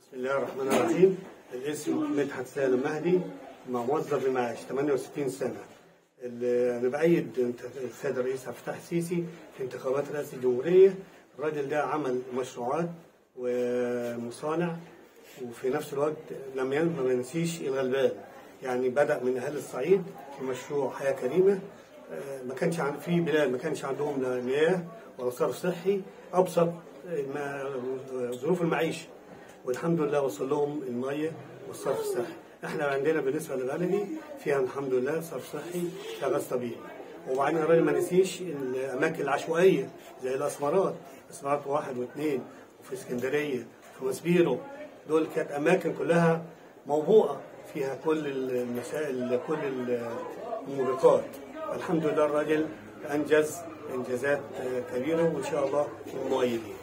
بسم الله الرحمن الرحيم الاسم مدحت سالم مهدي مع موظف بمعاش 68 سنة اللي أنا بأيد انت- السيد الرئيس عبد الفتاح السيسي في انتخابات رئاسة الجمهورية الراجل ده عمل مشروعات ومصانع وفي نفس الوقت لم ين- ما ينسيش الغلبان يعني بدأ من أهل الصعيد في مشروع حياة كريمة آه، ما كانش عن في بلاد ما كانش عندهم لا مياه ولا صرف صحي أبسط ما- ظروف المعيشة والحمد لله وصل لهم المية والصرف الصحي احنا عندنا بالنسبة لبلدي فيها الحمد لله صرف صحي فيها غاز طبيعي وبعدين الراجل ما نسيش الأماكن العشوائية زي الأسمرات أسمرات واحد واثنين وفي اسكندرية في مسبيرو دول كانت أماكن كلها موبوءة فيها كل المسائل كل الموبقات الحمد لله الراجل أنجز إنجازات كبيرة وإن شاء الله مؤيدين